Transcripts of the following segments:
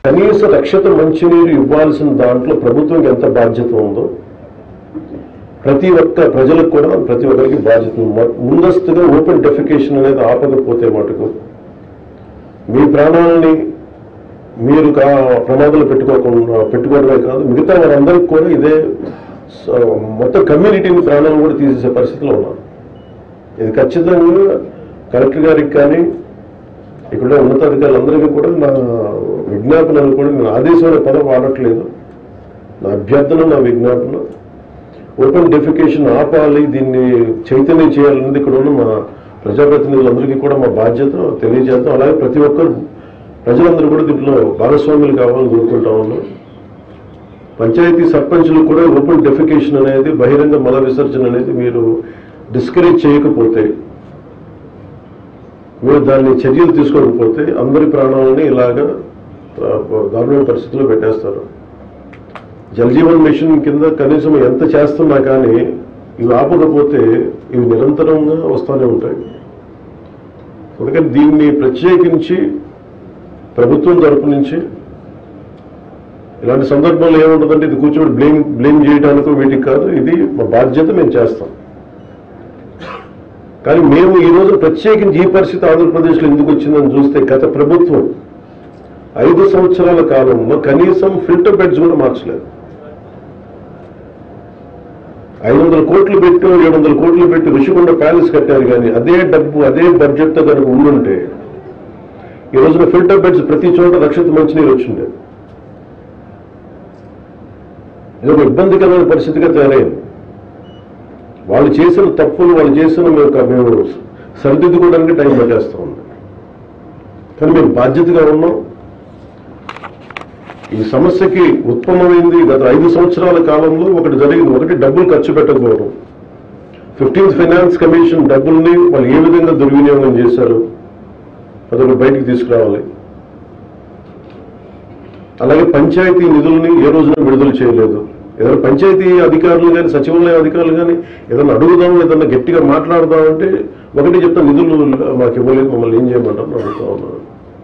కనీస రక్షిత మంచినీరు ఇవ్వాల్సిన దాంట్లో ప్రభుత్వం ఎంత బాధ్యత ఉందో ప్రతి ఒక్క ప్రజలకు కూడా ప్రతి ఒక్కరికి బాధ్యత ఉంది మొ- ముందస్తుగా ఓపెన్ డెఫికేషన్ అనేది ఆపకపోతే మటుకు మీ ప్రాణాలని మీరు కా ప్రమాదాలు పెట్టుకోకుండా పెట్టుకోవడమే కాదు మిగతా వారందరికీ కూడా ఇదే స- మొత్తం కమ్యూనిటీని ప్రాణాలు కూడా తీసేసే పరిస్థితిలో ఉన్నారు ఇది ఖచ్చితంగా కలెక్టర్ గారికి కానీ ఇక్కడ ఉన్నతాధికారులందరికీ కూడా నా విజ్ఞాపనలు కూడా నేను ఆదేశం అనే పదం వాడట్లేదు నా అభ్యర్థన నా విజ్ఞాపన ఓపెన్ డెఫికేషన్ ఆపాలి దీన్ని చైతన్యం చేయాలనేది ఇక్కడ ఉన్న మా ప్రజాప్రతినిధులందరికీ కూడా మా బాధ్యత తెలియజేద్దాం అలాగే ప్రతి ఒక్కరు ప్రజలందరూ కూడా దీంట్లో భాగస్వాములు కావాలని కోరుకుంటా ఉన్నాం పంచాయతీ సర్పంచులు కూడా ఓపెన్ డెఫికేషన్ అనేది బహిరంగ మల విసర్జన అనేది మీరు డిస్కరేజ్ చేయకపోతే మీరు దాన్ని చర్యలు తీసుకోకపోతే అందరి ప్రాణాలని ఇలాగా ఆ, దారుణమైన పరిస్థితుల్లో పెట్టేస్తారు జల్ జీవన్ మిషన్ కింద కనీసం ఎంత చేస్తున్నా కానీ ఇవి ఆపకపోతే ఇవి నిరంతరంగా వస్తూనే ఉంటాయి అందుకని దీన్ని ప్రత్యేకించి ప్రభుత్వం తరపు నుంచి ఇలాంటి సందర్భంలో ఏముంటుందంటే ఇది కూర్చోబెట్టి బ్లేమ్ బ్లేమ్ చేయడానికో వీటికి కాదు ఇది మా బాధ్యత మేము చేస్తాం కానీ మేము ఈ రోజు ప్రత్యేకించి ఈ పరిస్థితి ఆంధ్రప్రదేశ్లో ఎందుకు వచ్చిందని చూస్తే గత ప్రభుత్వం ఐదు సంవత్సరాల కాలంలో కనీసం ఫిల్టర్ బెడ్స్ కూడా మార్చలేదు ఐదు వందల కోట్లు పెట్టి ఏడు వందల కోట్లు పెట్టి ఋషికొండ ప్యాలెస్ కట్టారు కానీ అదే డబ్బు అదే బడ్జెట్ తో కనుక ఉండుంటే ఈ రోజున ఫిల్టర్ బెడ్స్ ప్రతి చోట రక్షిత మంచినీరు వచ్చిండే ఇది ఒక ఇబ్బందికరమైన పరిస్థితిగా తయారైంది వాళ్ళు చేసిన తప్పులు వాళ్ళు చేసిన మేము మేము సరిదిద్దుకోవడానికి టైం పట్టేస్తా ఉంది కానీ మేము బాధ్యతగా ఉన్నాం ఈ సమస్యకి ఉత్పన్నమైంది గత ఐదు సంవత్సరాల కాలంలో ఒకటి జరిగింది ఒకటి డబ్బులు ఖర్చు పెట్టకపోవడం ఫిఫ్టీన్త్ ఫైనాన్స్ కమిషన్ డబ్బుల్ని వాళ్ళు ఏ విధంగా దుర్వినియోగం చేశారు అదొకటి బయటికి తీసుకురావాలి అలాగే పంచాయతీ నిధుల్ని ఏ రోజున విడుదల చేయలేదు ఏదైనా పంచాయతీ అధికారులు కానీ సచివాలయ అధికారులు కానీ ఏదైనా అడుగుదాం ఏదైనా గట్టిగా మాట్లాడదాం అంటే ఒకటి చెప్తా నిధులు మాకు ఇవ్వలేదు మమ్మల్ని ఏం చేయమంటారు అడుగుతా ఉన్నాను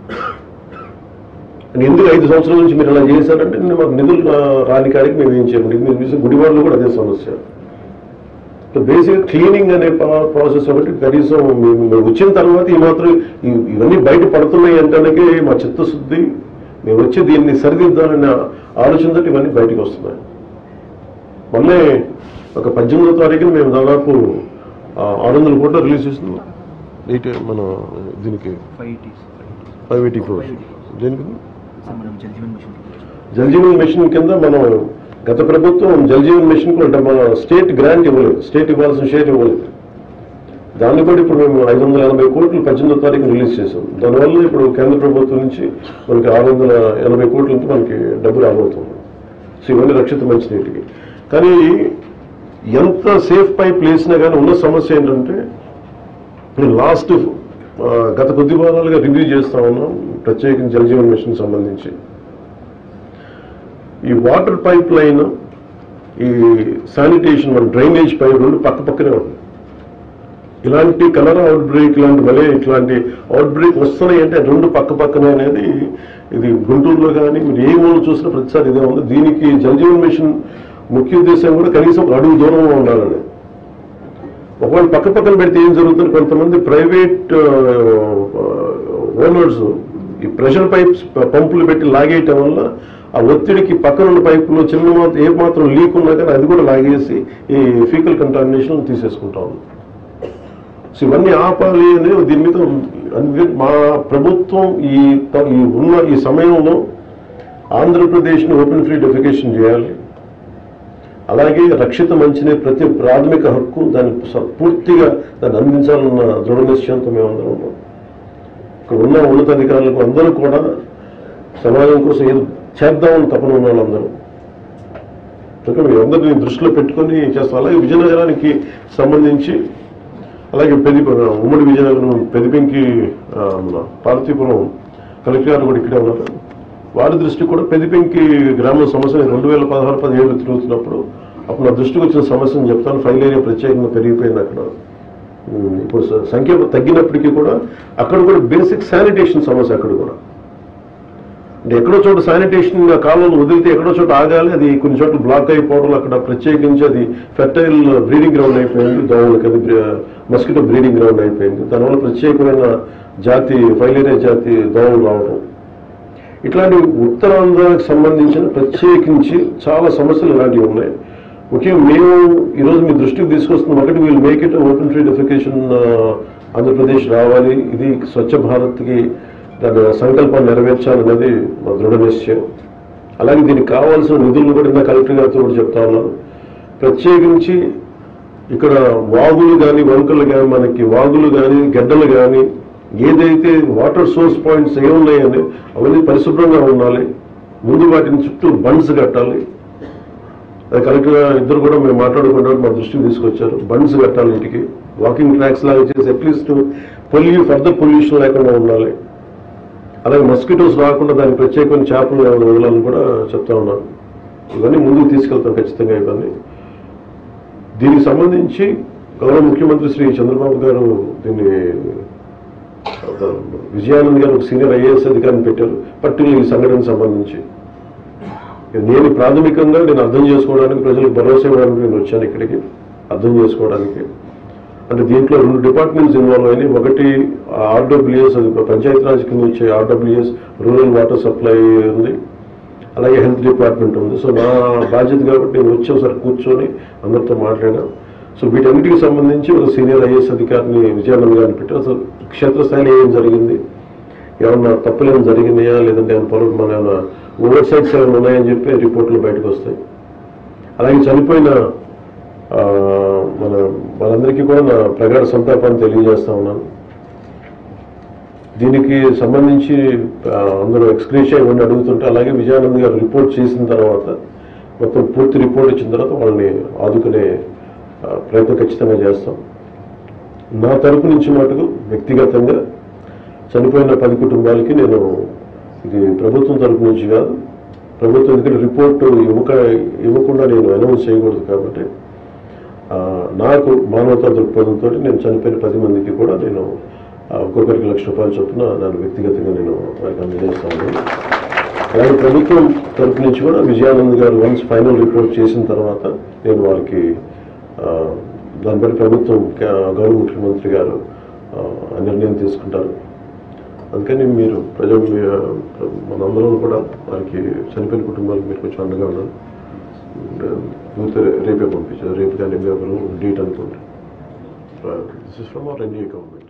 అని ఎందుకు ఐదు సంవత్సరాల నుంచి మీరు ఇలా చేశారంటే నేను మాకు నిధులు రా- రాని కాడికి మేము ఏం చేయమండి ఇది మీరు చూస్తే గుడివాడలో కూడా అదే సమస్య బేసిక్ క్లీనింగ్ అనే ప్రాసెస్ ఒకటి కనీసం మేము మేము వచ్చిన తర్వాత ఈ మాత్రం ఇ- ఇవన్నీ బయట పడుతున్నాయి అంటానికి మా చిత్తశుద్ధి మేము వచ్చి దీన్ని సరిదిద్దాలనే ఆలోచనతో ఇవన్నీ బయటకు వస్తున్నాయి మొన్నే ఒక పద్దెనిమిదో తారీఖున మేము దాదాపు ఆ, ఆరు వందల కోట్లు రిలీజ్ చేస్తున్నాం ఎయిట్ మన దీనికి five eighties five eighty crores దేనికి మనం జల్ జీవన్ మిషన్ జల్ జీవన్ మిషన్ కింద మనం గత ప్రభుత్వం జల్ జీవన్ మిషన్ కూడా అంటే మన స్టేట్ గ్రాంట్ ఇవ్వలేదు స్టేట్ ఇవ్వాల్సిన షేర్ ఇవ్వలేదు దాన్ని కూడా ఇప్పుడు మేము ఐదు వందల ఎనభై కోట్లు పద్దెనిమిదో తారీఖు రిలీజ్ చేసాం దానివల్ల ఇప్పుడు కేంద్ర ప్రభుత్వం నుంచి మనకి ఆరు వందల ఎనభై కోట్ల నుంచి మనకి డబ్బు రాబోతుంది సో ఇవన్నీ రక్షిత మంచినీటికి కానీ ఎంత సేఫ్ పైప్ వేసినా కానీ ఉన్న సమస్య ఏంటంటే లాస్ట్ గత కొద్ది వారాలుగా రివ్యూ చేస్తా ఉన్నాం ప్రత్యేకించి జల్ జీవన్ మిషన్ సంబంధించి ఈ వాటర్ పైప్ లైన్ ఈ శానిటేషన్ మన డ్రైనేజ్ పైప్ రెండు పక్క పక్కనే ఉంది ఇలాంటి కలర్ అవుట్ బ్రేక్ ఇలాంటి వలే ఇట్లాంటి అవుట్ బ్రేక్ వస్తున్నాయి అంటే రెండు పక్క పక్కనే అనేది ఇది గుంటూరులో కానీ మీరు ఏ మూల చూసినా ప్రతిసారి ఇదే ఉంది దీనికి జల్ జీవన్ మిషన్ ముఖ్య ఉద్దేశం కూడా కనీసం ఒక అడుగు దూరంలో ఉండాలని ఒకవేళ పక్క పక్కన పెడితే ఏం జరుగుతుంది కొంతమంది ప్రైవేట్ ఓనర్స్ ఈ ప్రెషర్ పైప్స్ పంపులు పెట్టి లాగేయటం వల్ల ఆ ఒత్తిడికి పక్కన ఉన్న పైపులో చిన్న మాత్రం ఏ మాత్రం లీక్ ఉన్నా కానీ అది కూడా లాగేసి ఈ ఫీకల్ కంటామినేషన్ తీసేసుకుంటా ఉంది సో ఇవన్నీ ఆపాలి అని దీని మీద అందుకే మా ప్రభుత్వం ఈ త- ఈ ఉన్న ఈ సమయంలో ఆంధ్రప్రదేశ్ని ఓపెన్ ఫ్రీ డెఫికేషన్ చేయాలి అలాగే రక్షిత మంచినీరు ప్రతి ప్రాథమిక హక్కు దాన్ని స- పూర్తిగా దాన్ని అందించాలన్న దృఢ నిశ్చయంతో మేమందరం ఉన్నాం ఇక్కడ ఉన్న ఉన్నతాధికారులకు అందరూ కూడా సమాజం కోసం ఏదో చేద్దామని తపన ఉన్న వాళ్ళందరూ కనుక మీ అందరినీ దృష్టిలో పెట్టుకొని చేస్తాం అలాగే విజయనగరానికి సంబంధించి అలాగే పెది ఉమ్మడి విజయనగరం పెదిపెంకి ఆ, మన పార్వతీపురం కలెక్టర్ గారు కూడా ఇక్కడే ఉన్నారు వారి దృష్టికి కూడా పెదిపెంకి గ్రామ సమస్య రెండు వేల పదహారు పదిహేడు తిరుగుతున్నప్పుడు అప్పుడు నా దృష్టికి వచ్చిన సమస్యను చెప్తాను ఫైల్ ఏరియా ప్రత్యేకంగా పెరిగిపోయింది అక్కడ ఉమ్, ఇప్పుడు స- సంఖ్య తగ్గినప్పటికీ కూడా అక్కడ కూడా బేసిక్ శానిటేషన్ సమస్య అక్కడ కూడా అంటే ఎక్కడో చోట శానిటేషన్ కాలువలు వదిలితే ఎక్కడో చోట ఆగాలి అది కొన్ని చోట్ల బ్లాక్ అయిపోవడం అక్కడ ప్రత్యేకించి అది ఫెర్టైల్ బ్రీడింగ్ గ్రౌండ్ అయిపోయింది దోమలకి అది మస్కిటో బ్రీడింగ్ గ్రౌండ్ అయిపోయింది దానివల్ల ప్రత్యేకమైన జాతి ఫైలేరియా జాతి దోమలు రావడం ఇట్లాంటి ఉత్తరాంధ్రానికి సంబంధించిన ప్రత్యేకించి చాలా సమస్యలు ఇలాంటివి ఉన్నాయి ముఖ్యంగా మేము ఈరోజు మీ దృష్టికి తీసుకొస్తున్నాం ఒకటి వీళ్ళు make it open free defecation Andhra Pradesh రావాలి ఇది స్వచ్ఛ భారత్కి దాని సంకల్పాన్ని నెరవేర్చాలన్నది మా దృఢ నిశ్చయం అలాగే దీనికి కావాల్సిన నిధులను కూడా ఇందా కలెక్టర్ గారితో కూడా చెప్తా ఉన్నాను ప్రత్యేకించి ఇక్కడ వాగులు కానీ వంకలు కానీ మనకి వాగులు కానీ గడ్డలు కానీ ఏదైతే వాటర్ సోర్స్ పాయింట్స్ ఏమున్నాయని అవన్నీ పరిశుభ్రంగా ఉండాలి ముందు వాటిని చుట్టూ బండ్స్ కట్టాలి అది కలెక్టర్ గారు ఇద్దరు కూడా మేము మాట్లాడుకుంటాం మా దృష్టికి తీసుకొచ్చారు బండ్స్ కట్టాలి ఇంటికి వాకింగ్ ట్రాక్స్ లాగా చేసి అట్లీస్ట్ పొల్యూ ఫర్దర్ పొల్యూషన్ లేకుండా ఉండాలి అలాగే మస్కిటోస్ రాకుండా దానికి ప్రత్యేకమైన చేపలు ఏమైనా వదలాలని కూడా చెప్తా ఉన్నాను ఇవన్నీ ముందుకు తీసుకెళ్తాం ఖచ్చితంగా ఇవన్నీ దీనికి సంబంధించి గౌరవ ముఖ్యమంత్రి శ్రీ చంద్రబాబు గారు దీన్ని విజయానంద్ గారు ఒక సీనియర్ ఐఏఎస్ అధికారిని పెట్టారు పర్టికులర్ ఈ సంఘటనకు సంబంధించి నేను ప్రాథమికంగా నేను అర్థం చేసుకోవడానికి ప్రజలకు భరోసా ఇవ్వడానికి నేను వచ్చాను ఇక్కడికి అర్థం చేసుకోవడానికి అంటే దీంట్లో రెండు డిపార్ట్మెంట్స్ ఇన్వాల్వ్ అయినాయి ఒకటి ఆర్డబ్ల్యూఎస్ అది పంచాయతీరాజ్ కింద వచ్చే ఆర్డబ్ల్యూఎస్ రూరల్ వాటర్ సప్లై ఉంది అలాగే హెల్త్ డిపార్ట్మెంట్ ఉంది సో నా బాధ్యత కాబట్టి నేను వచ్చి ఒకసారి కూర్చొని అందరితో మాట్లాడాను సో వీటన్నిటికి సంబంధించి ఒక సీనియర్ ఐఏఎస్ అధికారిని విజయానంద్ గారిని పెట్టి అసలు క్షేత్రస్థాయిలో ఏం జరిగింది ఏమన్నా తప్పులు ఏమైనా జరిగినాయా లేదంటే ఏమైనా పొరపాటు మన ఏమైనా ఓవర్ సైట్స్ ఏమైనా ఉన్నాయని చెప్పి రిపోర్ట్లు బయటకు వస్తాయి అలాగే చనిపోయిన ఆ, మన వాళ్ళందరికీ కూడా నా ప్రగాఢ సంతాపాన్ని తెలియజేస్తా ఉన్నాను దీనికి సంబంధించి ఆ, అందరూ ఎక్స్క్రీషియా ఇవన్నీ అడుగుతుంటే అలాగే విజయానంద్ గారు రిపోర్ట్ చేసిన తర్వాత మొత్తం పూర్తి రిపోర్ట్ ఇచ్చిన తర్వాత వాళ్ళని ఆదుకునే ఆ, ప్రయత్నం ఖచ్చితంగా చేస్తాం నా తరపు నుంచి మటుకు వ్యక్తిగతంగా చనిపోయిన పది కుటుంబాలకి నేను ఇది ప్రభుత్వం తరపు నుంచి కాదు ప్రభుత్వం ఎందుకంటే రిపోర్ట్ ఇవ్వక ఇవ్వకుండా నేను అనౌన్స్ చేయకూడదు కాబట్టి ఆ, నాకు మానవతా దృక్పథంతో నేను చనిపోయిన పది మందికి కూడా నేను ఆ, ఒక్కొక్కరికి లక్ష రూపాయల చొప్పున నన్ను వ్యక్తిగతంగా నేను వారికి అందజేస్తాను అలాగే ప్రభుత్వం తరపు నుంచి కూడా విజయానంద్ గారు వన్స్ ఫైనల్ రిపోర్ట్ చేసిన తర్వాత నేను వారికి ఆ, దాన్ని బట్టి ప్రభుత్వం క- గౌరవ ముఖ్యమంత్రి గారు ఆ, ఆ నిర్ణయం తీసుకుంటారు అందుకని మీరు ప్రజలు మీ- మనందరం కూడా వారికి చనిపోయిన కుటుంబాలకు మీరు కొంచెం అండగా ఉండాలి యూత్ రేపే పంపించారు రేపు కానీ మేము డేట్ అనుకోండి this is from our NDA government